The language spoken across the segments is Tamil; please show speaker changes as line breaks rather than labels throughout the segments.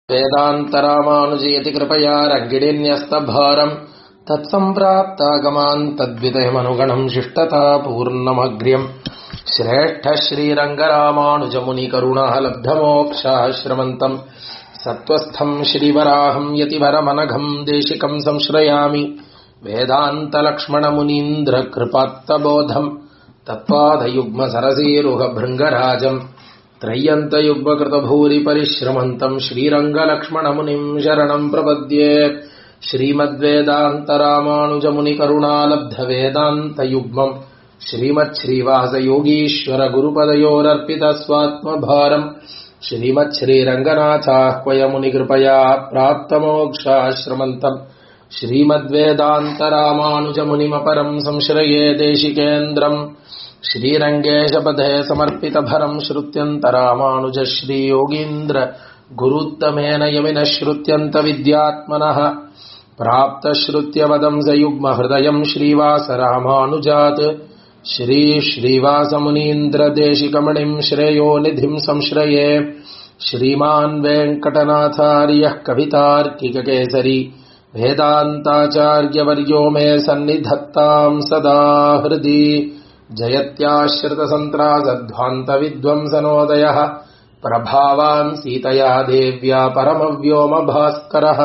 वेदान्तरामानुजयति कृपया रङ्गिणीन्यस्तभारम् तत्सम्प्राप्तागमान् तद्विदयमनुगणम् शिष्टतापूर्णमग्र्यम् श्रेष्ठः श्रीरङ्गरामानुजमुनिकरुणः लब्धमोक्षाश्रमन्तम् सत्त्वस्थम् श्रीवराहम् यतिवरमनघम् देशिकम् संश्रयामि वेदान्तलक्ष्मणमुनीन्द्रकृपात्तबोधम् तत्पादयुग्मसरसीरुहभृङ्गराजम् त्रय्यन्तयुग्मकृतभूरिपरिश्रमन्तम् श्रीरङ्गलक्ष्मणमुनिम् शरणम् प्रपद्ये श्रीमद्वेदान्तरामानुजमुनिकरुणालब्धवेदान्तयुग्मम् श्रीमच्छ्रीवासयोगीश्वरगुरुपदयोरर्पितस्वात्मभारम् श्रीमच्छ्रीरङ्गनाथाह्वयमुनिकृपया प्राप्तमोक्षाश्रमन्तम् श्रीमद्वेदान्तरामानुजमुनिमपरम् संश्रये देशिकेन्द्रम् श्रीरङ्गेशपदे समर्पितभरम् श्रुत्यन्तरामानुज श्रीयोगीन्द्र गुरुत्तमेन यमिनः श्रुत्यन्तविद्यात्मनः प्राप्तश्रुत्यवदम् स युग्महृदयम् श्रीवासरामानुजात् श्रीश्रीवासमुनीन्द्रदेशिकमणिम् श्रेयो निधिम् संश्रये श्रीमान् वेङ्कटनाथार्यः कवितार्किककेसरी वेदान्ताचार्यवर्यो मे सन्निधत्ताम् सदा हृदि जयत्याश्रितसन्त्रासध्वान्तविद्वंसनोदयः प्रभावान् सीतया देव्या பரமவியோமபாஸ்கரः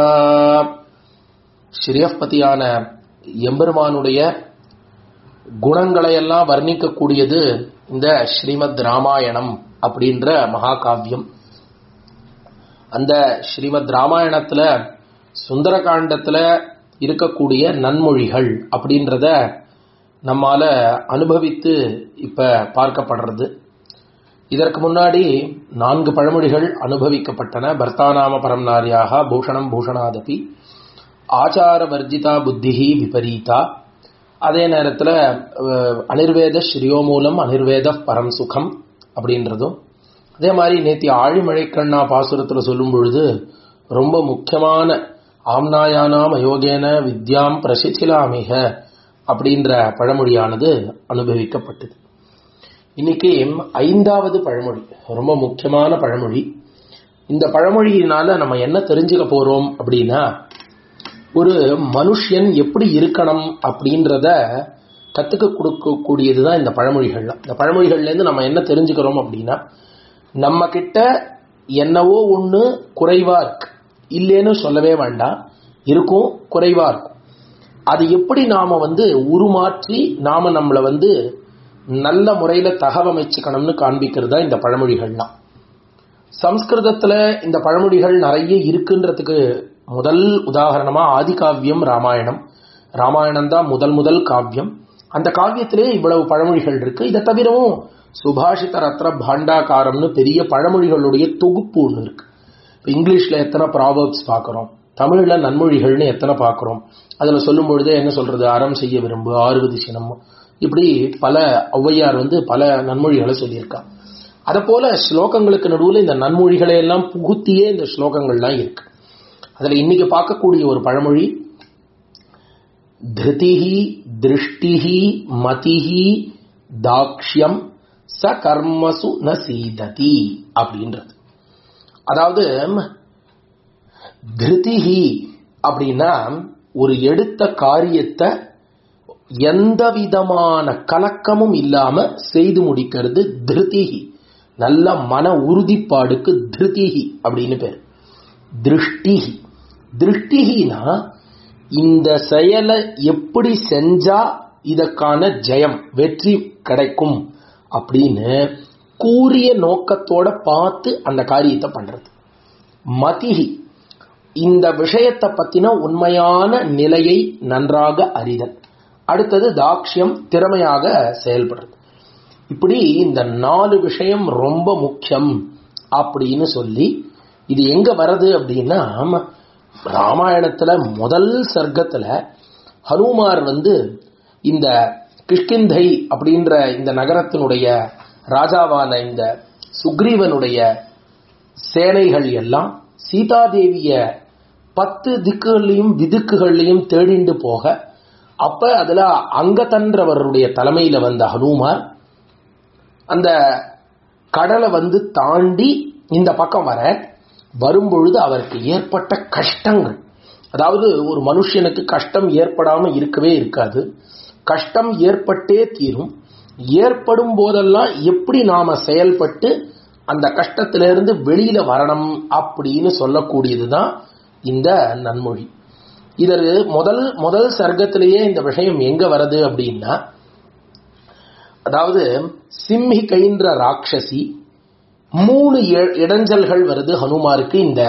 ஸ்ரீயப்பதியான எம்பெருமானுடைய குணங்களையெல்லாம் வர்ணிக்கக்கூடியது இந்த ஸ்ரீமத் ராமாயணம் அப்படின்ற மகாகாவியம் அந்த ஸ்ரீமத் ராமாயணத்துல சுந்தரகாண்டத்துல இருக்கக்கூடிய நன்மொழிகள் அப்படின்றத நம்மால அனுபவித்து இப்ப பார்க்கப்படுறது இதற்கு முன்னாடி நான்கு பழமொழிகள் அனுபவிக்கப்பட்டன பர்த்தாநாம பரம் நாரியாக பூஷணம் பூஷணாதபி ஆச்சார வர்ஜிதா புத்திஹி விபரீதா அதே நேரத்தில் அனிர்வேத ஸ்ரீயோமூலம் அனிர்வேத பரம் சுகம் அப்படின்றதும் அதே மாதிரி நேத்தி ஆழிமழைக்கண்ணா பாசுரத்தில் சொல்லும் பொழுது ரொம்ப முக்கியமான ஆம்னாயானாம் அயோகேன வித்யாம் பிரசித்திலாமிக அப்படின்ற பழமொழியானது அனுபவிக்கப்பட்டது இன்னைக்கு ஐந்தாவது பழமொழி ரொம்ப முக்கியமான பழமொழி இந்த பழமொழியினால நம்ம என்ன தெரிஞ்சுக்க போறோம் அப்படின்னா ஒரு மனுஷன் எப்படி இருக்கணும் அப்படின்றத கத்துக்க கொடுக்கக்கூடியது தான் இந்த பழமொழிகள்ல இந்த பழமொழிகள்லேருந்து நம்ம என்ன தெரிஞ்சுக்கிறோம் அப்படின்னா நம்ம கிட்ட என்னவோ ஒன்று குறைவா இருக்கு இல்லைன்னு சொல்லவே வேண்டாம் இருக்கும் குறைவா இருக்கும் அது எப்படி நாம வந்து உருமாற்றி நாம நம்மளை வந்து நல்ல முறையில தகவமைச்சுக்கணும்னு காண்பிக்கிறது தான் இந்த பழமொழிகள்லாம் சம்ஸ்கிருதத்துல இந்த பழமொழிகள் நிறைய இருக்குன்றதுக்கு முதல் உதாரணமா ஆதி காவியம் ராமாயணம் ராமாயணம் தான் முதல் முதல் காவியம் அந்த காவியத்திலே இவ்வளவு பழமொழிகள் இருக்கு இதை தவிரவும் சுபாஷித ரத்ன பாண்டாகாரம்னு பெரிய பழமொழிகளுடைய தொகுப்பு ஒன்று இருக்கு இப்போ இங்கிலீஷ்ல எத்தனை ப்ராவர்ப்ஸ் பார்க்குறோம் தமிழ்ல நன்மொழிகள்னு எத்தனை பார்க்குறோம் அதில் சொல்லும் பொழுதே என்ன சொல்றது அறம் செய்ய விரும்பு ஆறுவது சினம் இப்படி பல ஔவையார் வந்து பல நன்மொழிகளை சொல்லியிருக்கா அதை போல ஸ்லோகங்களுக்கு நடுவில் இந்த நன்மொழிகளை எல்லாம் புகுத்தியே இந்த ஸ்லோகங்கள்லாம் இருக்கு அதில் இன்னைக்கு பார்க்கக்கூடிய ஒரு பழமொழி திருதிஹி திருஷ்டிஹி மதிஹி தாக்ஷ்யம் ச கர்மசு ந சீததி அப்படின்றது அதாவது திருதிஹி அப்படின்னா ஒரு எடுத்த காரியத்தை எந்த விதமான கலக்கமும் இல்லாம செய்து முடிக்கிறது திருதிஹி நல்ல மன உறுதிப்பாடுக்கு திருதிஹி அப்படின்னு பேர் திருஷ்டிஹி திருஷ்டிகினா இந்த செயலை எப்படி செஞ்சா இதற்கான ஜெயம் வெற்றி கிடைக்கும் அப்படின்னு கூறிய நோக்கத்தோட பார்த்து அந்த காரியத்தை பண்றது மதிஹி இந்த விஷயத்தை பத்தின உண்மையான நிலையை நன்றாக அறிதல் அடுத்தது தாக்ஷியம் திறமையாக செயல்படுறது இப்படி இந்த நாலு விஷயம் ரொம்ப முக்கியம் அப்படின்னு சொல்லி இது எங்க வருது அப்படின்னா ராமாயணத்துல முதல் சர்க்கத்துல ஹனுமார் வந்து இந்த கிஷ்கிந்தை அப்படின்ற இந்த நகரத்தினுடைய ராஜாவான இந்த சுக்ரீவனுடைய சேனைகள் எல்லாம் சீதாதேவிய பத்து திக்குகள்லையும் விதுக்குகள்லையும் தேடிண்டு போக அப்ப அதுல அங்கதன்றவருடைய தலைமையில வந்த ஹனுமார் அந்த கடலை வந்து தாண்டி இந்த பக்கம் வர வரும்பொழுது அவருக்கு ஏற்பட்ட கஷ்டங்கள் அதாவது ஒரு மனுஷனுக்கு கஷ்டம் ஏற்படாம இருக்கவே இருக்காது கஷ்டம் ஏற்பட்டே தீரும் ஏற்படும் போதெல்லாம் எப்படி நாம செயல்பட்டு அந்த கஷ்டத்திலிருந்து வெளியில வரணும் அப்படின்னு சொல்லக்கூடியதுதான் இந்த நன்மொழி இதர் முதல் முதல் சர்க்கத்திலேயே இந்த விஷயம் எங்க வருது அப்படின்னா அதாவது சிம்ஹிகைன்ற ராட்சசி மூணு இ- இடைஞ்சல்கள் வருது ஹனுமாருக்கு இந்த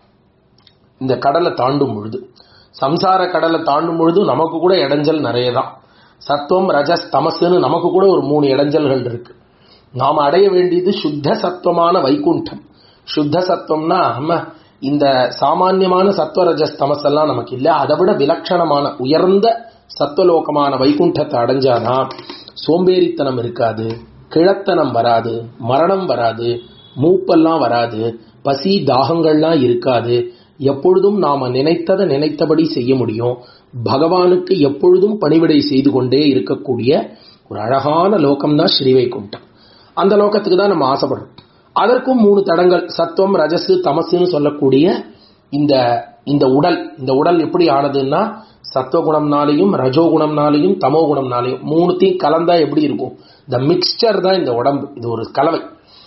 இந்த கடலை தாண்டும் பொழுது சம்சார கடலை தாண்டும் பொழுது நமக்கு கூட இடைஞ்சல் நிறைய தான் சத்துவம் ரஜஸ் தமசுன்னு நமக்கு கூட ஒரு மூணு இடைஞ்சல்கள் இருக்கு நாம் அடைய வேண்டியது சுத்த சத்துவமான வைகுண்டம் சுத்த சத்துவம்னா நம்ம இந்த சாமான்யமான சத்துவ ரஜஸ் தமஸ் எல்லாம் நமக்கு இல்லை அதை விட விலட்சணமான உயர்ந்த சத்துவலோகமான வைகுண்டத்தை அடைஞ்சாதான் சோம்பேறித்தனம் இருக்காது கிழத்தனம் வராது மரணம் வராது மூப்பெல்லாம் வராது பசி தாகங்கள்லாம் இருக்காது எப்பொழுதும் நாம நினைத்ததை நினைத்தபடி செய்ய முடியும் பகவானுக்கு எப்பொழுதும் பணிவிடை செய்து கொண்டே இருக்கக்கூடிய ஒரு அழகான லோகம்தான் ஸ்ரீவைகுண்டம் அந்த லோகத்துக்கு தான் நம்ம ஆசைப்படுறோம் அதற்கும் மூணு தடங்கள் சத்துவம் ரஜசு தமசுன்னு சொல்லக்கூடிய இந்த இந்த உடல் இந்த உடல் எப்படி ஆனதுன்னா சத்துவகுணம்னாலையும் ரஜோகுணம்னாலையும் தமோ குணம்னாலையும் மூணுத்தையும் கலந்தா எப்படி இருக்கும் இந்த மிக்ஸ்சர் தான் இந்த உடம்பு இது ஒரு கலவை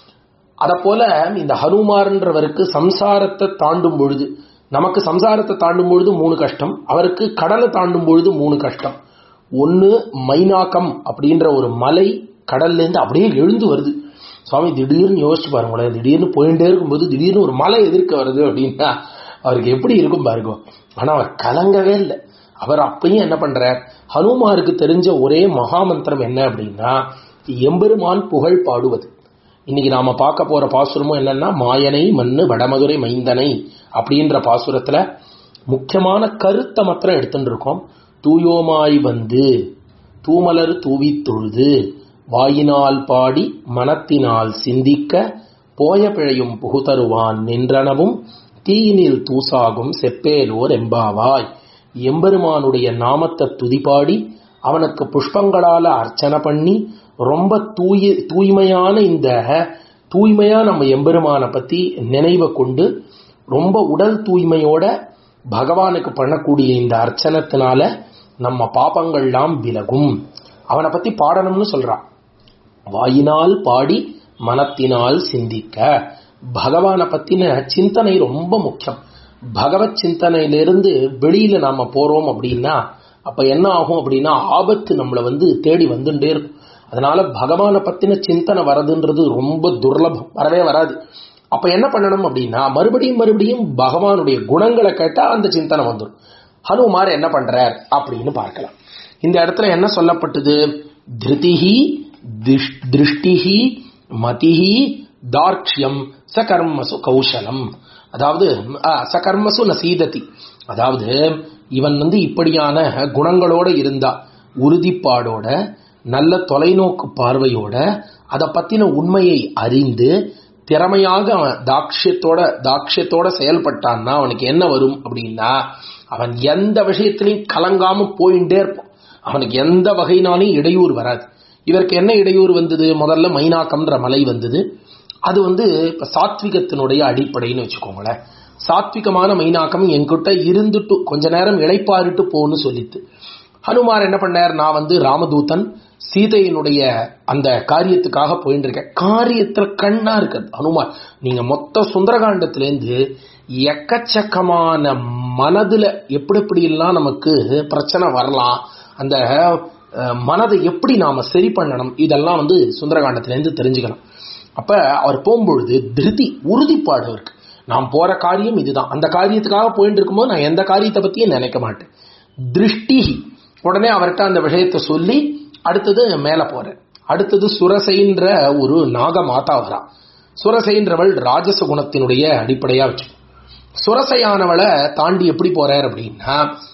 அத போல இந்த ஹனுமார்ன்றவருக்கு சம்சாரத்தை தாண்டும் பொழுது நமக்கு சம்சாரத்தை தாண்டும் பொழுது மூணு கஷ்டம் அவருக்கு கடலை தாண்டும் பொழுது மூணு கஷ்டம் ஒன்னு மைனாக்கம் அப்படின்ற ஒரு மலை கடல்ல இருந்து அப்படியே எழுந்து வருது சுவாமி திடீர்னு யோசிச்சு பாருங்களேன் திடீர்னு போயிட்டே இருக்கும்போது திடீர்னு ஒரு மலை எதிர்க்க வருது அப்படின்னா அவருக்கு எப்படி இருக்கும் பாருங்க ஆனா அவர் கலங்கவே இல்லை அவர் அப்பயும் என்ன பண்றார் ஹனுமாருக்கு தெரிஞ்ச ஒரே மகாமந்திரம் என்ன அப்படின்னா எம்பெருமான் புகழ் பாடுவது இன்னைக்கு நாம பார்க்க போற பாசுரமும் என்னன்னா மாயனை மண்ணு வடமதுரை மைந்தனை அப்படின்ற பாசுரத்துல முக்கியமான கருத்தை மாத்திரம் எடுத்துட்டு இருக்கோம் தூயோமாய் வந்து தூமலர் தூவி தொழுது வாயினால் பாடி மனத்தினால் சிந்திக்க போய பிழையும் புகுதருவான் நின்றனவும் தீயினில் தூசாகும் செப்பேலோர் எம்பாவாய் எம்பெருமானுடைய நாமத்தை துதிபாடி அவனுக்கு புஷ்பங்களால அர்ச்சனை பண்ணி ரொம்ப தூய தூய்மையான இந்த தூய்மையா நம்ம எம்பெருமானை பத்தி நினைவை கொண்டு ரொம்ப உடல் தூய்மையோட பகவானுக்கு பண்ணக்கூடிய இந்த அர்ச்சனத்தினால நம்ம பாபங்கள்லாம் விலகும் அவனை பத்தி பாடணும்னு சொல்றான் வாயினால் பாடி மனத்தினால் சிந்திக்க பகவானை பத்தின சிந்தனை ரொம்ப முக்கியம் பகவத் சிந்தனையிலிருந்து வெளியில நாம போறோம் அப்படின்னா அப்ப என்ன ஆகும் அப்படின்னா ஆபத்து நம்மளை வந்து தேடி வந்துட்டே இருக்கும் அதனால பகவானை பத்தின சிந்தனை வரதுன்றது ரொம்ப துர்லபம் வரவே வராது அப்ப என்ன பண்ணணும் அப்படின்னா மறுபடியும் மறுபடியும் பகவானுடைய குணங்களை கேட்டா அந்த சிந்தனை வந்துடும் ஹனுமார் என்ன பண்றார் அப்படின்னு பார்க்கலாம் இந்த இடத்துல என்ன சொல்லப்பட்டது திருதிஹி திஷ்- திருஷ்டிஹி மதிஹி தார்க்ஷ்யம் சகர்மசு கௌசலம் அதாவது ஆ, சகர்மசு நசீததி அதாவது இவன் வந்து இப்படியான குணங்களோட இருந்தா உறுதிப்பாடோட நல்ல தொலைநோக்கு பார்வையோட அதை பத்தின உண்மையை அறிந்து திறமையாக அவன் தாக்ஷ்யத்தோட தாக்ஷ்யத்தோட செயல்பட்டான்னா அவனுக்கு என்ன வரும் அப்படின்னா அவன் எந்த விஷயத்திலையும் கலங்காம போயிட்டே இருப்பான் அவனுக்கு எந்த வகையினாலும் இடையூறு வராது இவருக்கு என்ன இடையூறு வந்தது முதல்ல மைனாக்கம்ன்ற மலை வந்தது அது வந்து இப்ப சாத்விகத்தினுடைய அடிப்படைன்னு வச்சுக்கோங்களேன் சாத்விகமான மைனாக்கம் என்கிட்ட இருந்துட்டு கொஞ்ச நேரம் இளைப்பாரிட்டு போன்னு சொல்லித்து ஹனுமார் என்ன பண்ணார் நான் வந்து ராமதூதன் சீதையினுடைய அந்த காரியத்துக்காக போயிட்டு இருக்கேன் காரியத்துல கண்ணா இருக்குது ஹனுமார் நீங்க மொத்த சுந்தரகாண்டத்திலேருந்து எக்கச்சக்கமான மனதுல எப்படி எப்படி எல்லாம் நமக்கு பிரச்சனை வரலாம் அந்த அஹ், மனதை எப்படி நாம சரி பண்ணணும் இதெல்லாம் வந்து சுந்தரகாண்டத்திலேருந்து தெரிஞ்சுக்கலாம் அப்ப அவர் போகும்பொழுது திருதி உறுதிப்பாடு அவருக்கு நான் போற காரியம் இதுதான் அந்த காரியத்துக்காக போயிட்டு இருக்கும்போது நான் எந்த காரியத்தை பத்தியும் நினைக்க மாட்டேன் திருஷ்டி உடனே அவர்கிட்ட அந்த விஷயத்தை சொல்லி அடுத்தது மேல போறேன் அடுத்தது சுரசைன்ற ஒரு நாக மாதா வரா சுரசைன்றவள் ராஜச குணத்தினுடைய அடிப்படையா வச்சு சுரசையானவளை தாண்டி எப்படி போறார் அப்படின்னா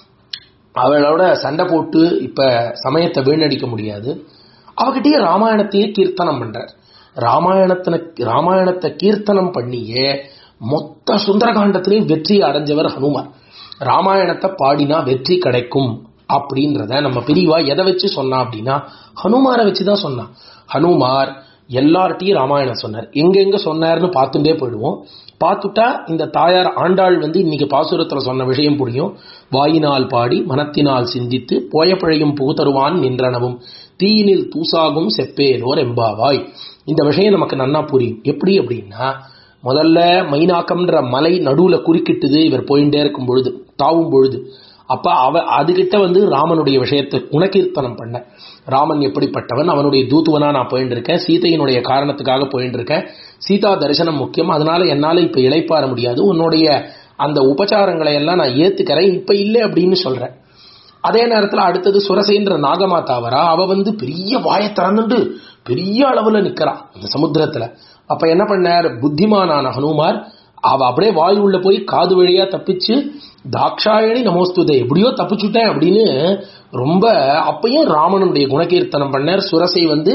அவளோட சண்டை போட்டு இப்ப சமயத்தை வீணடிக்க முடியாது அவகிட்டயே ராமாயணத்தையே கீர்த்தனம் பண்றார் ராமாயணத்தின ராமாயணத்தை கீர்த்தனம் பண்ணியே மொத்த சுந்தரகாண்டத்திலையும் வெற்றி அடைஞ்சவர் ஹனுமார் ராமாயணத்தை பாடினா வெற்றி கிடைக்கும் அப்படின்றத நம்ம பிரிவா எதை வச்சு சொன்னா அப்படின்னா ஹனுமாரை வச்சுதான் சொன்னா ஹனுமார் எல்லார்ட்டையும் ராமாயணம் சொன்னார் எங்கெங்க சொன்னார்னு பார்த்துட்டே போயிடுவோம் பார்த்துட்டா இந்த தாயார் ஆண்டாள் வந்து இன்னைக்கு பாசுரத்துல சொன்ன விஷயம் புரியும் வாயினால் பாடி மனத்தினால் சிந்தித்து போயப்பழையும் புகுதருவான் நின்றனவும் தீயினில் தூசாகும் செப்பேலோர் எம்பாவாய் இந்த விஷயம் நமக்கு நன்னா புரியும் எப்படி அப்படின்னா முதல்ல மைனாக்கம்ன்ற மலை நடுவுல குறுக்கிட்டுது இவர் போயிட்டே இருக்கும் பொழுது தாவும் பொழுது அப்ப அவ அதுகிட்ட வந்து ராமனுடைய விஷயத்தை குணகீர்த்தனம் பண்ண ராமன் எப்படிப்பட்டவன் அவனுடைய தூத்துவனா நான் போயிட்டு இருக்கேன் சீதையினுடைய காரணத்துக்காக போயிட்டு இருக்கேன் சீதா தரிசனம் முக்கியம் அதனால என்னால இப்ப இழைப்பார முடியாது உன்னுடைய அந்த உபச்சாரங்களை எல்லாம் நான் ஏத்துக்கிறேன் இப்ப இல்லை அப்படின்னு சொல்றேன் அதே நேரத்துல அடுத்தது சுரசைன்ற நாகமாதாவரா அவ வந்து பெரிய வாயை திறந்துட்டு பெரிய அளவுல நிக்கிறா அந்த சமுத்திரத்துல அப்ப என்ன பண்ணார் புத்திமானான ஹனுமார் அவ அப்படியே வாய் உள்ள போய் காது வழியா தப்பிச்சு தாக்ஷாயணி நமோஸ்துதே எப்படியோ தப்பிச்சுட்டேன் அப்படின்னு ரொம்ப அப்பயும் ராமனுடைய குணகீர்த்தனம் பண்ணார் சுரசை வந்து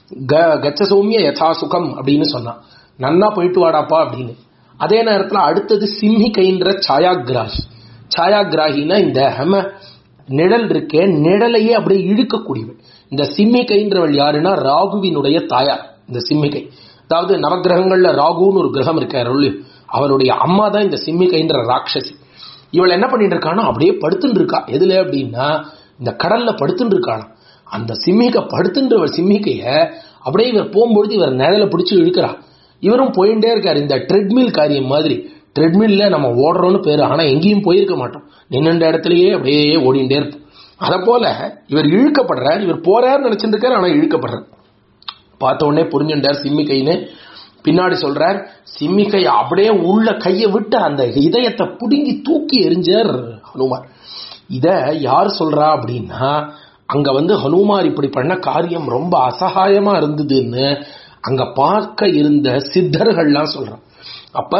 க- கச்ச சௌமிய யதா சுகம் அப்படின்னு சொன்னான் நன்னா போயிட்டு வாடாப்பா அப்படின்னு அதே நேரத்துல அடுத்தது சிம்ஹிகைன்ற சாயாகிராஹி சாயாகிராகினா இந்த ஹம நிழல் இருக்கே நிழலையே அப்படியே இழுக்கக்கூடியவள் இந்த சிம்மிகைன்றவள் யாருன்னா ராகுவினுடைய தாயார் இந்த சிம்மிகை அதாவது நவகிரகங்கள்ல ராகுன்னு ஒரு கிரகம் இருக்காரு அவருடைய அம்மா தான் இந்த சிம்மிகைன்ற ராட்சசி இவள் என்ன பண்ணிட்டு இருக்கானா அப்படியே படுத்துட்டு இருக்கா எதுல அப்படின்னா இந்த கடல்ல படுத்துட்டு இருக்கானா அந்த சிம்மிகை படுத்துன்றவள் சிம்மிகைய அப்படியே இவர் போகும்பொழுது இவர் நிழலை பிடிச்சு இழுக்கிறா இவரும் போயிட்டே இருக்காரு இந்த ட்ரெட்மில் காரியம் மாதிரி ட்ரெட்மில்ல நம்ம ஓடுறோம்னு பேரு ஆனா எங்கேயும் போயிருக்க மாட்டோம் நின்னுண்ட இடத்துலயே அப்படியே ஓடிண்டே இருப்போம் அத போல இவர் இழுக்கப்படுறார் இவர் போறாருன்னு நினைச்சிட்டு இருக்காரு ஆனா இழுக்கப்படுறார் பார்த்த உடனே புரிஞ்சுட்டார் சிம்மிகைன்னு பின்னாடி சொல்றார் சிம்மிகை அப்படியே உள்ள கையை விட்டு அந்த இதயத்தை புடுங்கி தூக்கி எரிஞ்சார் ஹனுமார் இத யார் சொல்றா அப்படின்னா அங்க வந்து ஹனுமார் இப்படி பண்ண காரியம் ரொம்ப அசகாயமா இருந்ததுன்னு அங்க பார்க்க இருந்த சித்தர்கள்லாம் சொல்றான் அப்ப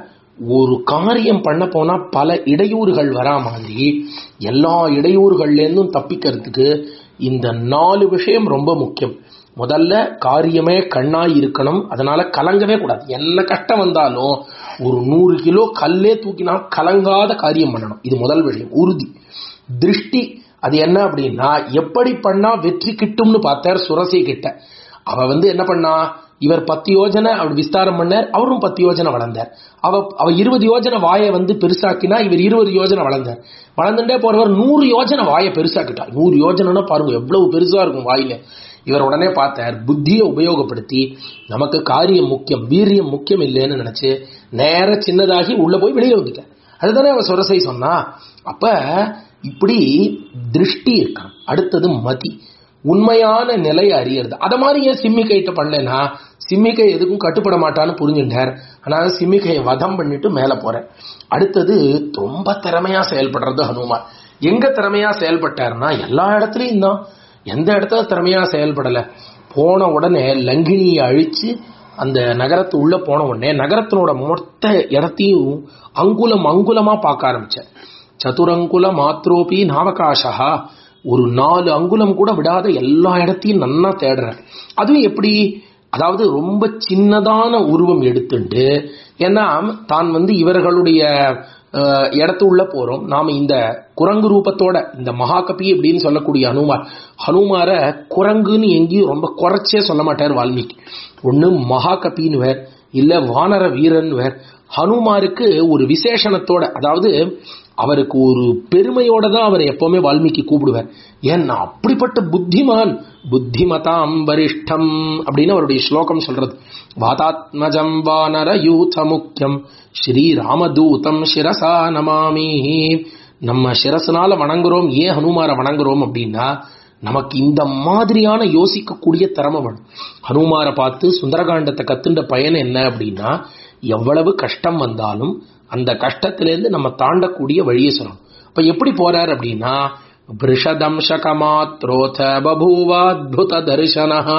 ஒரு காரியம் பண்ண போனா பல இடையூறுகள் வரா மாதிரி எல்லா இடையூறுகள்ல இருந்தும் தப்பிக்கிறதுக்கு இந்த நாலு விஷயம் ரொம்ப முக்கியம் முதல்ல காரியமே கண்ணாய் இருக்கணும் அதனால கலங்கவே கூடாது என்ன கஷ்டம் வந்தாலும் ஒரு நூறு கிலோ கல்லே தூக்கினா கலங்காத காரியம் பண்ணணும் இது முதல் விஷயம் உறுதி திருஷ்டி அது என்ன அப்படின்னா எப்படி பண்ணா வெற்றி கிட்டும்னு பார்த்தார் சுரசி கிட்ட அவ வந்து என்ன பண்ணா இவர் பத்து யோஜனை அவர் விஸ்தாரம் பண்ணார் அவரும் பத்து யோஜனை வளர்ந்தார் அவ அவ இருபது யோஜனை வாயை வந்து பெருசாக்கினா இவர் இருபது யோஜனை வளர்ந்தார் வளர்ந்துட்டே போறவர் நூறு யோஜனை வாயை பெருசாக்கிட்டார் நூறு யோஜனைனா பாருங்க எவ்வளவு பெருசா இருக்கும் வாயில இவர் உடனே பார்த்தார் புத்தியை உபயோகப்படுத்தி நமக்கு காரியம் முக்கியம் வீரியம் முக்கியம் இல்லைன்னு நினைச்சு நேர சின்னதாகி உள்ள போய் வெளியே வந்துட்டார் அதுதானே அவன் சுரசை சொன்னா அப்ப இப்படி திருஷ்டி இருக்கணும் அடுத்தது மதி உண்மையான நிலையை அறியறது அத மாதிரி ஏன் சிம்மிக்கைட்ட பண்ணேன்னா சிம்மிக்கை எதுக்கும் கட்டுப்பட மாட்டான்னு புரிஞ்சுட்டார் அதனால சிம்மிக்கையை வதம் பண்ணிட்டு மேல போறேன் அடுத்தது ரொம்ப திறமையா செயல்படுறது ஹனுமான் எங்க திறமையா செயல்பட்டாருன்னா எல்லா இடத்துலயும் தான் எந்த இடத்துல திறமையா செயல்படல போன உடனே லங்கினியை அழிச்சு அந்த நகரத்து உள்ள போன உடனே நகரத்தினோட மொத்த இடத்தையும் அங்குலம் அங்குலமா பார்க்க ஆரம்பிச்சேன் சதுரங்குல மாத்ரோபி நாவகாஷா ஒரு நாலு அங்குலம் கூட விடாத எல்லா இடத்தையும் நன்னா தேடுறேன் அதுவும் எப்படி அதாவது ரொம்ப சின்னதான உருவம் எடுத்துட்டு ஏன்னா தான் வந்து இவர்களுடைய அஹ், இடத்து உள்ள போறோம் நாம இந்த குரங்கு ரூபத்தோட இந்த மகாகபி அப்படின்னு சொல்லக்கூடிய ஹனுமார் ஹனுமார குரங்குன்னு எங்கேயும் ரொம்ப குறைச்சே சொல்ல மாட்டார் வால்மீகி ஒண்ணு மகாகபின்னு வேர் இல்ல வானர வீரன் வேர் ஹனுமாருக்கு ஒரு விசேஷணத்தோட அதாவது அவருக்கு ஒரு பெருமையோட தான் அவரை எப்பவுமே வால்மீகி கூப்பிடுவார் ஏன்னா அப்படிப்பட்ட புத்திமான் புத்திமதாம் வரிஷ்டம் அப்படின்னு அவருடைய ஸ்லோகம் சொல்றது வாதாத்மஜம் வானர யூத முக்கியம் ஸ்ரீ ராமதூதம் சிரசா நமாமி நம்ம சிரசனால வணங்குறோம் ஏன் ஹனுமாரை வணங்குறோம் அப்படின்னா நமக்கு இந்த மாதிரியான யோசிக்கக்கூடிய திறமை வேணும் ஹனுமாரை பார்த்து சுந்தரகாண்டத்தை கத்துண்ட பயன் என்ன அப்படின்னா எவ்வளவு கஷ்டம் வந்தாலும் அந்த கஷ்டத்திலேருந்து நம்ம தாண்டக்கூடிய வழியை சொல்லணும் அப்ப எப்படி போறார் அப்படின்னா பிருஷதம்சகமாத்ரோத பபூவாத்புத தரிசனஹா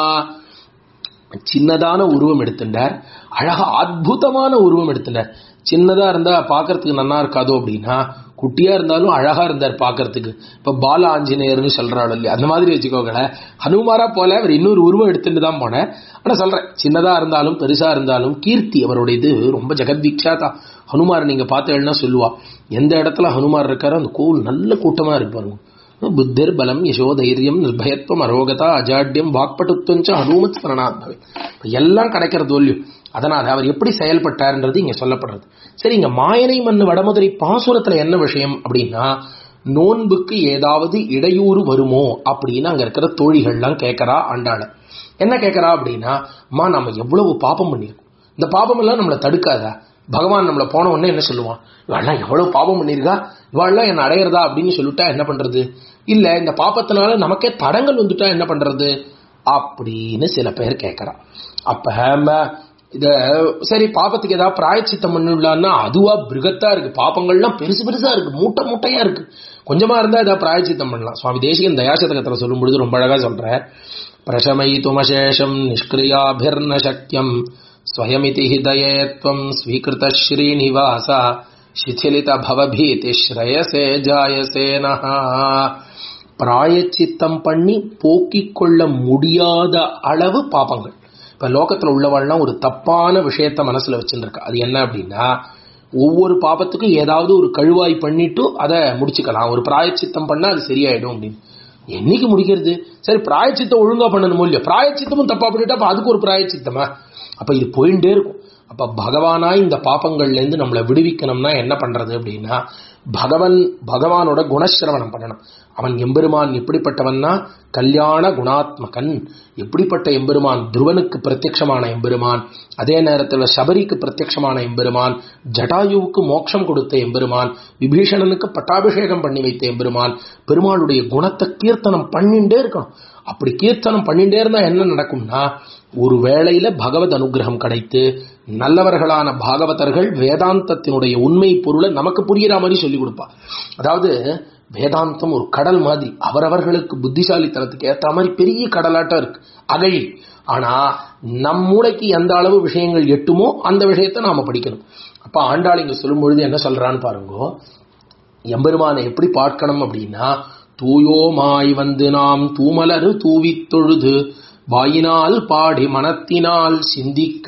சின்னதான உருவம் எடுத்துட்டார் அழகா அற்புதமான உருவம் எடுத்துட்டார் சின்னதா இருந்தா பார்க்கறதுக்கு நல்லா இருக்காதோ அப்படின்னா குட்டியா இருந்தாலும் அழகா இருந்தார் பார்க்கறதுக்கு இப்ப பால ஆஞ்சநேயர்னு சொல்றாள் இல்லையா அந்த மாதிரி வச்சுக்கோங்களேன் ஹனுமாரா போல அவர் இன்னொரு உருவம் எடுத்துட்டு தான் போனேன் ஆனா சொல்றேன் சின்னதா இருந்தாலும் பெருசா இருந்தாலும் கீர்த்தி அவருடைய இது ரொம்ப ஜெகத்விக்ஷாதா ஹனுமார் நீங்க பார்த்தேன்னா சொல்லுவா எந்த இடத்துல ஹனுமார் இருக்காரோ அந்த கோவில் நல்ல கூட்டமா இருப்பாருங்க புத்திர் பலம் யசோ தைரியம் நிர்பயத்துவம் அரோகதா அஜாட்யம் வாக்பட்டுத்துவம் ஹனுமத் ஸ்மரணாத் பவே இப்ப எல்லாம் கிடைக்கிறது இல்லையோ அதனால அவர் எப்படி செயல்பட்டார்ன்றது இங்க சொல்லப்படுறது சரி இங்க மாயனை மண்ணு வடமதுரை பாசுரத்துல என்ன விஷயம் அப்படின்னா நோன்புக்கு ஏதாவது இடையூறு வருமோ அப்படின்னு அங்க இருக்கிற தோழிகள்லாம் கேட்கறா ஆண்டாள என்ன கேட்கறா அப்படின்னா அம்மா நம்ம எவ்வளவு பாபம் பண்ணியிருக்கோம் இந்த பாபம் எல்லாம் நம்மளை தடுக்காதா பகவான் நம்மளை போன உடனே என்ன சொல்லுவான் இவாள்லாம் எவ்வளவு பாபம் பண்ணியிருக்கா இவாள்லாம் என்ன அடையிறதா அப்படின்னு சொல்லிட்டா என்ன பண்றது இல்ல இந்த பாப்பத்தினால நமக்கே தடங்கள் வந்துட்டா என்ன பண்றது அப்படின்னு சில பேர் கேட்கறா அப்ப ம- இத சரி பாப்பத்துக்கு ஏதாவது பிராயச்சித்தம் பண்ணிடலான்னா அதுவா பிருகத்தா இருக்கு பாப்பங்கள்லாம் பெருசு பெருசா இருக்கு மூட்டை மூட்டையா இருக்கு கொஞ்சமா இருந்தா ஏதாவது பிராயச்சித்தம் பண்ணலாம் சுவாமி தேசிகன் தயாசதகத்துல சொல்லும் பொழுது ரொம்ப அழகா சொல்ற பிரசமயித்துமசேஷம் நிஷ்கிரியாபிர்ன சக்கியம் ஸ்வயமிதி ஹிதயேத்வம் ஸ்வீகிருத ஸ்ரீனிவாச சிथिलित பவபீதி ஸ்ரயசே ஜாயசே நஹா பிராயச்சித்தம் பண்ணி போக்கிக் கொள்ள முடியாத அளவு பாபங்கள் இப்ப லோகத்துல உள்ளவாள்லாம் ஒரு தப்பான விஷயத்த மனசுல வச்சுருக்கா அது என்ன அப்படின்னா ஒவ்வொரு பாபத்துக்கும் ஏதாவது ஒரு கழுவாய் பண்ணிட்டு அதை முடிச்சுக்கலாம் ஒரு பிராயச்சித்தம் பண்ணா அது சரியாயிடும் அப்படின்னு என்னைக்கு முடிக்கிறது சரி பிராயச்சித்தம் ஒழுங்கா பண்ணணும் இல்லையா பிராயச்சித்தமும் தப்பா பண்ணிட்டா அப்ப அதுக்கு ஒரு பிராயச்சித்தமா அப்ப இது போயிட்டே இருக்கும் அப்ப பகவானா இந்த பாப்பங்கள்ல இருந்து நம்மளை விடுவிக்கணும்னா என்ன பண்றது அப்படின்னா பகவன் பகவானோட குணசிரவணம் பண்ணணும் அவன் எம்பெருமான் எப்படிப்பட்டவன்னா கல்யாண குணாத்மகன் எப்படிப்பட்ட எம்பெருமான் துருவனுக்கு பிரத்யக்ஷமான எம்பெருமான் அதே நேரத்தில் சபரிக்கு பிரத்யக்ஷமான எம்பெருமான் ஜடாயுவுக்கு மோட்சம் கொடுத்த எம்பெருமான் விபீஷணனுக்கு பட்டாபிஷேகம் பண்ணி வைத்த எம்பெருமான் பெருமாளுடைய குணத்தை கீர்த்தனம் பண்ணிட்டே இருக்கணும் அப்படி கீர்த்தனம் பண்ணிட்டே இருந்தா என்ன நடக்கும்னா ஒரு வேளையில பகவத் அனுகிரகம் கிடைத்து நல்லவர்களான பாகவதர்கள் வேதாந்தத்தினுடைய உண்மை பொருளை நமக்கு புரிகிற மாதிரி சொல்லி கொடுப்பா அதாவது வேதாந்தம் ஒரு கடல் மாதிரி அவரவர்களுக்கு புத்திசாலித்தனத்துக்கு ஏற்ற மாதிரி பெரிய கடலாட்டம் இருக்கு அகழி ஆனா நம் மூளைக்கு எந்த அளவு விஷயங்கள் எட்டுமோ அந்த விஷயத்தை நாம படிக்கணும் அப்ப ஆண்டாள் இங்க சொல்லும் பொழுது என்ன சொல்றான்னு பாருங்க எம்பெருமானை எப்படி பார்க்கணும் அப்படின்னா தூயோமாய் வந்து நாம் தூமலரு தூவித் தொழுது வாயினால் பாடி மனத்தினால் சிந்திக்க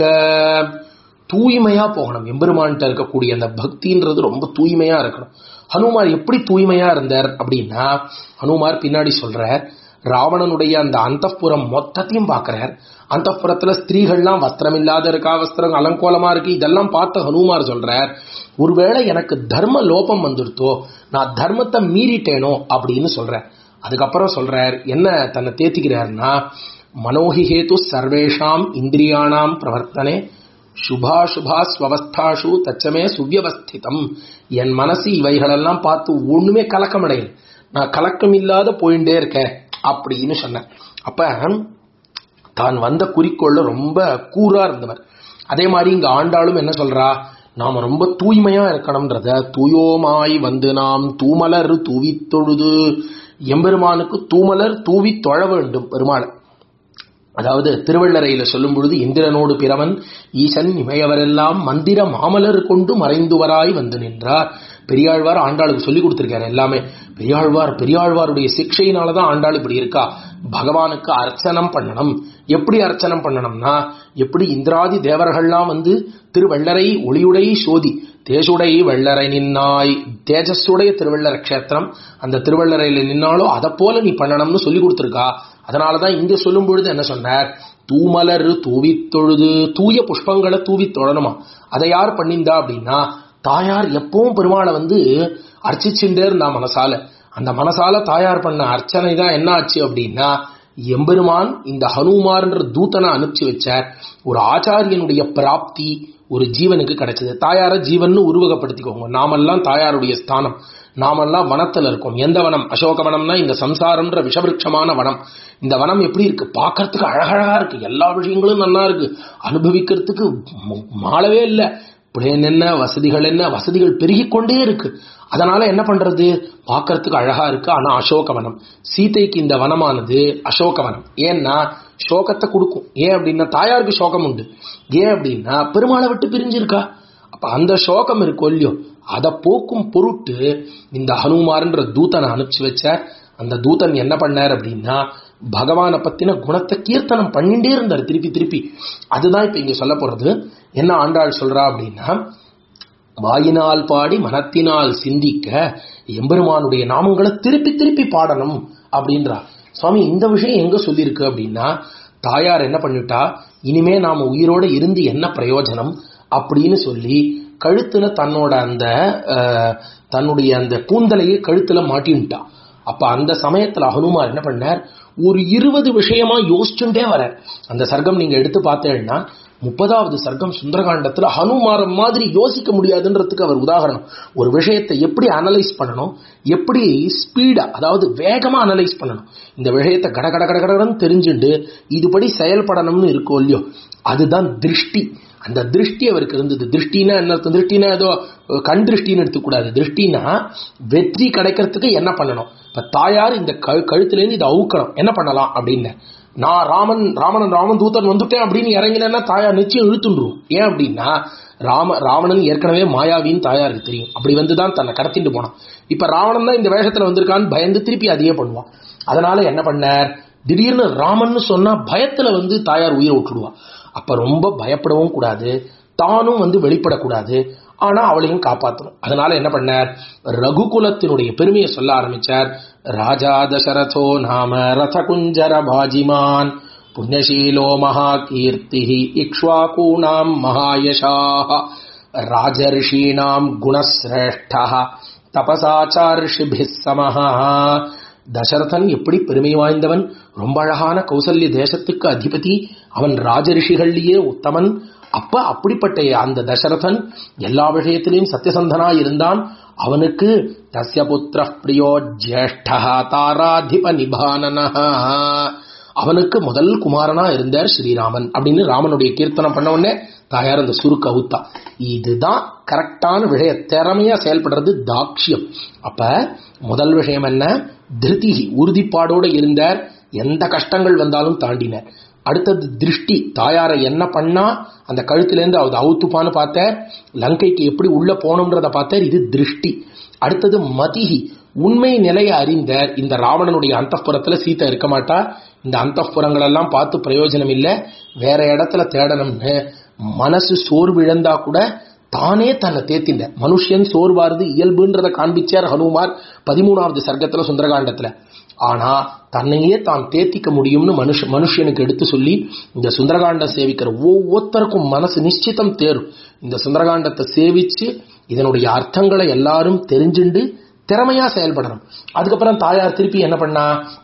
தூய்மையா போகணும் எம்பெருமான்கிட்ட இருக்கக்கூடிய அந்த பக்தின்றது ரொம்ப தூய்மையா இருக்கணும் ஹனுமார் எப்படி தூய்மையா இருந்தார் அப்படின்னா ஹனுமார் பின்னாடி சொல்றார் ராவணனுடைய அந்த அந்தப்புறம் மொத்தத்தையும் பார்க்கிறார் அந்தப்புறத்துல ஸ்திரீகள்லாம் வஸ்திரம் இல்லாத இருக்கா வஸ்திரம் அலங்கோலமா இருக்கு இதெல்லாம் பார்த்த ஹனுமார் சொல்றார் ஒருவேளை எனக்கு தர்ம லோபம் வந்துருத்தோ நான் தர்மத்தை மீறிட்டேனோ அப்படின்னு சொல்றேன் அதுக்கப்புறம் சொல்றார் என்ன தன்னை தேத்திக்கிறார்னா மனோஹி ஹேது சர்வேஷாம் இந்திரியாணாம் பிரவர்த்தனே சுபாசுபா ஸ்வவஸ்தாஷு தச்சமே சுவியவஸ்திதம் என் மனசு இவைகளெல்லாம் பார்த்து ஒண்ணுமே கலக்கமடையல நான் கலக்கம் இல்லாத போயிட்டே இருக்கேன் அப்படின்னு சொன்னேன் அப்ப தான் வந்த குறிக்கோள்ல ரொம்ப கூரா இருந்தவர் அதே மாதிரி இங்க ஆண்டாளும் என்ன சொல்றா நாம ரொம்ப தூய்மையா இருக்கணும்ன்றத தூயோமாய் வந்து நாம் தூமலர் தூவி தொழுது எம்பெருமானுக்கு தூமலர் தூவி தொழ வேண்டும் பெருமாள் அதாவது திருவள்ளரையில சொல்லும் பொழுது இந்திரனோடு பிறவன் ஈசன் இமையவரெல்லாம் மந்திர மாமலர் கொண்டு மறைந்துவராய் வந்து நின்றார் பெரியாழ்வார் ஆண்டாளுக்கு சொல்லி கொடுத்திருக்காரு எல்லாமே பெரியாழ்வார் பெரியாழ்வாருடைய சிக்ஷையினாலதான் ஆண்டாள் இப்படி இருக்கா பகவானுக்கு அர்ச்சனம் பண்ணணும் எப்படி அர்ச்சனம் பண்ணணும்னா எப்படி இந்திராதி தேவர்கள்லாம் வந்து திருவள்ளரை ஒளியுடை சோதி தேசுடை வெள்ளரை நின்னாய் தேஜஸுடைய திருவள்ளர கஷேத்திரம் அந்த திருவள்ளரையில நின்னாலோ அதை போல நீ பண்ணணும்னு சொல்லி கொடுத்துருக்கா அதனாலதான் இங்க சொல்லும் பொழுது என்ன சொன்னார் தூமலர் தூவி தொழுது தூய புஷ்பங்களை தூவி தொழணுமா அதை யார் பண்ணிந்தா அப்படின்னா தாயார் எப்பவும் பெருமாளை வந்து அர்ச்சிச்சுட்டே இருந்தா மனசால அந்த மனசால தாயார் பண்ண அர்ச்சனை தான் என்ன ஆச்சு அப்படின்னா எம்பெருமான் இந்த ஹனுமார்ன்ற தூதனை அனுப்பிச்சு வச்சார் ஒரு ஆச்சாரியனுடைய பிராப்தி ஒரு ஜீவனுக்கு கிடைச்சது தாயார ஜீவன் உருவகப்படுத்திக்கோங்க நாமெல்லாம் தாயாருடைய ஸ்தானம் நாமெல்லாம் வனத்துல இருக்கோம் எந்த வனம் அசோக வனம்னா இந்த சம்சாரம்ன்ற விஷவிருட்சமான வனம் இந்த வனம் எப்படி இருக்கு பார்க்கறதுக்கு அழகழகா இருக்கு எல்லா விஷயங்களும் நல்லா இருக்கு அனுபவிக்கிறதுக்கு ம- மாளவே இல்லை பிளேன் என்ன வசதிகள் என்ன வசதிகள் பெருகிக் கொண்டே இருக்கு அதனால என்ன பண்றது பார்க்கறதுக்கு அழகா இருக்கு ஆனா அசோகவனம் சீதைக்கு இந்த வனமானது அசோகவனம் ஏன்னா சோகத்தை கொடுக்கும் ஏன் அப்படின்னா தாயாருக்கு சோகம் உண்டு ஏன் அப்படின்னா பெருமாளை விட்டு பிரிஞ்சிருக்கா அப்ப அந்த சோகம் இருக்கும் இல்லையோ அதை போக்கும் பொருட்டு இந்த ஹனுமார்ன்ற தூதனை அனுப்பிச்சு வச்சார் அந்த தூதன் என்ன பண்ணார் அப்படின்னா பகவானை பத்தின குணத்தை கீர்த்தனம் பண்ணிட்டே இருந்தார் திருப்பி திருப்பி அதுதான் இப்ப இங்க சொல்ல போறது என்ன ஆண்டாள் சொல்றா அப்படின்னா வாயினால் பாடி மனத்தினால் சிந்திக்க எம்பெருமானுடைய நாமங்களை திருப்பி திருப்பி பாடணும் அப்படின்றா சுவாமி இந்த விஷயம் எங்க சொல்லியிருக்கு அப்படின்னா தாயார் என்ன பண்ணிட்டா இனிமே நாம உயிரோட இருந்து என்ன பிரயோஜனம் அப்படின்னு சொல்லி கழுத்துல தன்னோட அந்த அஹ், தன்னுடைய அந்த கூந்தலையே கழுத்துல மாட்டின்ட்டா அப்ப அந்த சமயத்துல ஹனுமார் என்ன பண்ணார் ஒரு இருபது விஷயமா யோசிச்சுட்டே வர அந்த சர்க்கம் நீங்க எடுத்து பார்த்தேன்னா முப்பதாவது சர்க்கம் சுந்தரகாண்டத்துல ஹனுமார மாதிரி யோசிக்க முடியாதுன்றதுக்கு அவர் உதாரணம் ஒரு விஷயத்தை எப்படி அனலைஸ் பண்ணணும் எப்படி ஸ்பீடா அதாவது வேகமா அனலைஸ் பண்ணணும் இந்த விஷயத்தை கட கட கட கடன்னு தெரிஞ்சுண்டு இதுபடி செயல்படணும்னு இருக்கோ இல்லையோ அதுதான் திருஷ்டி அந்த திருஷ்டி அவருக்கு இருந்தது திருஷ்டினா என்ன அர்த்தம் திருஷ்டினா ஏதோ கண் திருஷ்டின்னு எடுத்துக்கூடாது திருஷ்டினா வெற்றி கிடைக்கிறதுக்கு என்ன பண்ணணும் இப்ப தாயார் இந்த கழு கழுத்துலேருந்து இதை அவுக்கணும் என்ன பண்ணலாம் அப்படின்னு நான் ராமன் ராமன் ராமன் தூதன் வந்துட்டேன் அப்படின்னு இறங்கினேன்னா தாயார் நிச்சயம் இழுத்துண்டுரும் ஏன் அப்படின்னா ராம ராவணன் ஏற்கனவே மாயாவின்னு தாயாருக்கு தெரியும் அப்படி வந்து தான் தன்னை கடத்திட்டு போனான் இப்ப ராவணன் தான் இந்த வேஷத்துல வந்திருக்கான்னு பயந்து திருப்பி அதையே பண்ணுவான் அதனால என்ன பண்ணார் திடீர்னு ராமன்னு சொன்னா பயத்துல வந்து தாயார் உயிரை விட்டுடுவா அப்ப ரொம்ப பயப்படவும் கூடாது தானும் வந்து வெளிப்படக்கூடாது ஆனா அவளையும் காப்பாற்றணும் அதனால என்ன பண்ணார் ரகுகுலத்தினுடைய பெருமையை சொல்ல ஆரம்பிச்சார் ராஜா தசரதோ நாம ரதகுஞ்சர பாஜிமான் புண்ணியசீலோ மகாகீர்த்தி இக்ஷ்வாகூணாம் மகாயசாக ராஜர்ஷீணாம் குணசிரேஷ்டா தபசாச்சார்ஷிபிஸ் சமஹா தசரதன் எப்படி பெருமை வாய்ந்தவன் ரொம்ப அழகான கௌசல்ய தேசத்துக்கு அதிபதி அவன் ராஜரிஷிகள்லயே உத்தமன் அப்ப அப்படிப்பட்ட அந்த தசரதன் எல்லா விஷயத்திலையும் சத்தியசந்தனா இருந்தான் அவனுக்கு தஸ்ய புத்திர பிரியோ ஜேஷ்டா தாராதிப நிபானனா அவனுக்கு முதல் குமாரனா இருந்தார் ஸ்ரீராமன் அப்படின்னு ராமனுடைய கீர்த்தனம் பண்ண உடனே தாயார் அந்த சுருக்க அவுத்தா இதுதான் கரெக்டான விஷய திறமையா செயல்படுறது தாக்ஷியம் அப்ப முதல் விஷயம் என்ன திருதி உறுதிப்பாடோடு இருந்தார் எந்த கஷ்டங்கள் வந்தாலும் தாண்டினார் அடுத்தது திருஷ்டி தாயாரை என்ன பண்ணா அந்த கழுத்திலேருந்து அவர் அவுத்துப்பான்னு பார்த்தார் லங்கைக்கு எப்படி உள்ள போகணுன்றத பார்த்தார் இது திருஷ்டி அடுத்தது மதிஹி உண்மை நிலையை அறிந்தார் இந்த ராவணனுடைய அந்தப்புறத்துல சீதை இருக்க மாட்டா இந்த அந்தப்புறங்கள் எல்லாம் பார்த்து பிரயோஜனம் இல்லை வேற இடத்துல தேடணும்னு மனசு சோர்விழந்தா கூட தானே தன்னை தேத்தின்ற மனுஷன் சோர்வாருது இயல்புன்றதை காண்பிச்சார் ஹனுமார் பதிமூணாவது சர்க்கத்துல சுந்தரகாண்டத்துல ஆனா தன்னையே தான் தேத்திக்க முடியும்னு மனுஷ மனுஷனுக்கு எடுத்து சொல்லி இந்த சுந்தரகாண்டம் சேவிக்கிற ஒவ்வொருத்தருக்கும் மனசு நிச்சிதம் தேரும் இந்த சுந்தரகாண்டத்தை சேவிச்சு இதனுடைய அர்த்தங்களை எல்லாரும் தெரிஞ்சுண்டு திறமையா செயல்படணும் அதுக்கப்புறம் தாயார் திருப்பி என்ன பண்ணா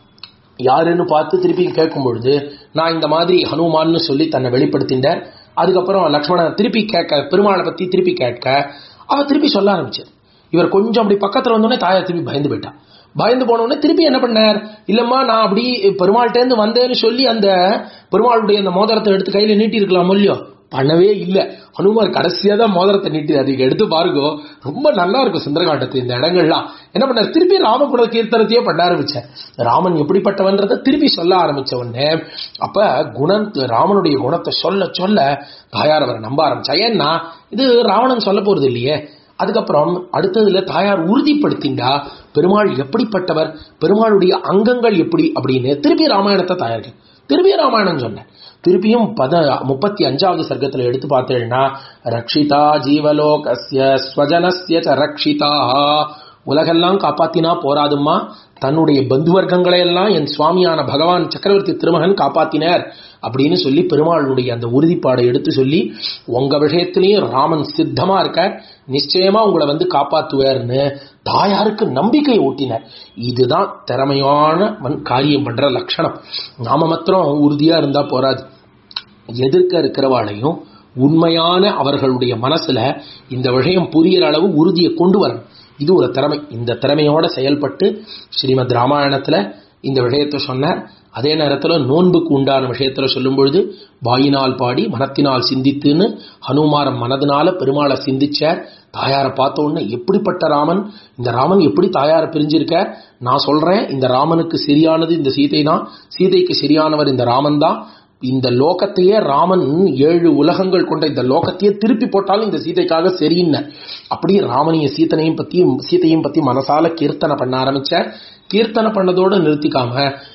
யாருன்னு பார்த்து திருப்பி கேட்கும் பொழுது நான் இந்த மாதிரி ஹனுமான்னு சொல்லி தன்னை வெளிப்படுத்திட்டார் அதுக்கப்புறம் லக்ஷ்மணன் திருப்பி கேட்க பெருமாளை பத்தி திருப்பி கேட்க அவ திருப்பி சொல்ல ஆரம்பிச்சார் இவர் கொஞ்சம் அப்படி பக்கத்துல வந்தோடனே தாயார் திருப்பி பயந்து போயிட்டா பயந்து போனோடனே திருப்பி என்ன பண்ணார் இல்லம்மா நான் அப்படி பெருமாள்கிட்டேருந்து வந்தேன்னு சொல்லி அந்த பெருமாளுடைய அந்த மோதிரத்தை எடுத்து கையில நீட்டி இருக்கலாம் இல்லையோ பண்ணவே இல்லை ஹனுமார் கடைசியா தான் மோதிரத்தை நீட்டி அதுக்கு எடுத்து பாருங்க ரொம்ப நல்லா இருக்கும் சுந்தரகாண்டத்து இந்த இடங்கள்லாம் என்ன பண்ணார் திருப்பி ராமகுண கீர்த்தனத்தையே பண்ண ஆரம்பிச்சேன் ராமன் எப்படிப்பட்டவன்றதை திருப்பி சொல்ல ஆரம்பிச்ச உடனே அப்ப குணம் ராமனுடைய குணத்தை சொல்ல சொல்ல தாயார் அவரை நம்ப ஆரம்பிச்சா ஏன்னா இது ராவணன் சொல்ல போறது இல்லையே அதுக்கப்புறம் அடுத்ததுல தாயார் உறுதிப்படுத்திண்டா பெருமாள் எப்படிப்பட்டவர் பெருமாளுடைய அங்கங்கள் எப்படி அப்படின்னு திருப்பி ராமாயணத்தை தாயார் திருப்பி ராமாயணம் சொன்னேன் திருப்பியும் பத முப்பத்தி அஞ்சாவது சர்க்கத்துல எடுத்து பார்த்தேன்னா ரக்ஷிதா ஜீவலோகஸ்ய ஸ்வஜனஸ்ய ச ரக்ஷிதா உலகெல்லாம் காப்பாத்தினா போராதும்மா தன்னுடைய பந்து வர்க்கங்களை எல்லாம் என் சுவாமியான பகவான் சக்கரவர்த்தி திருமகன் காப்பாத்தினார் அப்படின்னு சொல்லி பெருமாளுடைய அந்த உறுதிப்பாடை எடுத்து சொல்லி உங்க விஷயத்திலையும் ராமன் சித்தமா இருக்கார் நிச்சயமா உங்களை வந்து காப்பாத்துவார்னு தாயாருக்கு நம்பிக்கை ஊட்டினார் இதுதான் திறமையான மண் காரியம் பண்ற லட்சணம் நாம மாத்திரம் உறுதியா இருந்தா போராது எதிர்க்க இருக்கிறவாளையும் உண்மையான அவர்களுடைய மனசுல இந்த விஷயம் புரியிற அளவு உறுதியை கொண்டு வரணும் இது ஒரு திறமை இந்த திறமையோட செயல்பட்டு ஸ்ரீமத் ராமாயணத்துல இந்த விஷயத்தை சொன்னார் அதே நேரத்தில் நோன்புக்கு உண்டான விஷயத்துல சொல்லும் பொழுது வாயினால் பாடி மனத்தினால் சிந்தித்துன்னு ஹனுமாரம் மனதினால பெருமாளை சிந்திச்சார் தாயாரை பார்த்த உடனே எப்படிப்பட்ட ராமன் இந்த ராமன் எப்படி தாயாரை பிரிஞ்சிருக்க நான் சொல்றேன் இந்த ராமனுக்கு சரியானது இந்த சீதை தான் சீதைக்கு சரியானவர் இந்த ராமன் தான் இந்த லோகத்தையே ராமன் ஏழு உலகங்கள் கொண்ட இந்த லோகத்தையே திருப்பி போட்டாலும் இந்த சீதைக்காக சரின்னு அப்படி ராமனிய சீத்தனையும் பத்தி சீதையும் பத்தி மனசால கீர்த்தனை பண்ண ஆரம்பிச்சார் கீர்த்தனை பண்ணதோடு நிறுத்திக்காம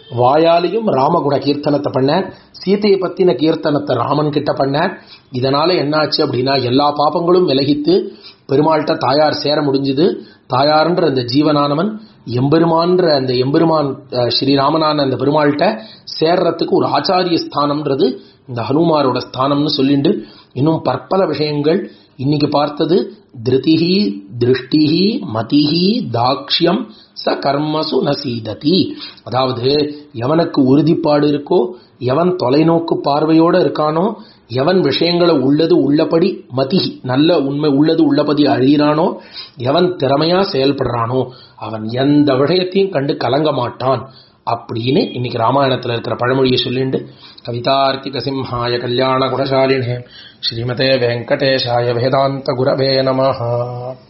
வாயாலையும் ராமகுண கீர்த்தனத்தை பண்ணார் சீதையை பத்தின கீர்த்தனத்தை ராமன் கிட்ட பண்ணார் இதனால என்னாச்சு அப்படின்னா எல்லா பாபங்களும் விலகித்து பெருமாள்கிட்ட தாயார் சேர முடிஞ்சுது தாயார்ன்ற அந்த ஜீவனானவன் எம்பெருமான்ற அந்த எம்பெருமான் அஹ், ஸ்ரீராமனான அந்த பெருமாள்கிட்ட சேர்றதுக்கு ஒரு ஆச்சாரிய ஸ்தானம்ன்றது இந்த ஹனுமாரோட ஸ்தானம்னு சொல்லிண்டு இன்னும் பற்பல விஷயங்கள் இன்னைக்கு பார்த்தது திருதிஹி திருஷ்டிஹி மதிஹி தாக்ஷ்யம் ச கர்மசு நசீததி அதாவது எவனுக்கு உறுதிப்பாடு இருக்கோ எவன் தொலைநோக்கு பார்வையோட இருக்கானோ எவன் விஷயங்களை உள்ளது உள்ளபடி மதிஹி நல்ல உண்மை உள்ளது உள்ளபடி அழியிறானோ எவன் திறமையா செயல்படுறானோ அவன் எந்த விஷயத்தையும் கண்டு கலங்க மாட்டான் அப்படின்னு இன்னைக்கு ராமாயணத்துல இருக்கிற பழமொழியை சொல்லிண்டு கவிதார்த்திக சிம்ஹாய கல்யாண குணசாலினே ஸ்ரீமதே வெங்கடேஷாய வேதாந்த குரவே நமஹா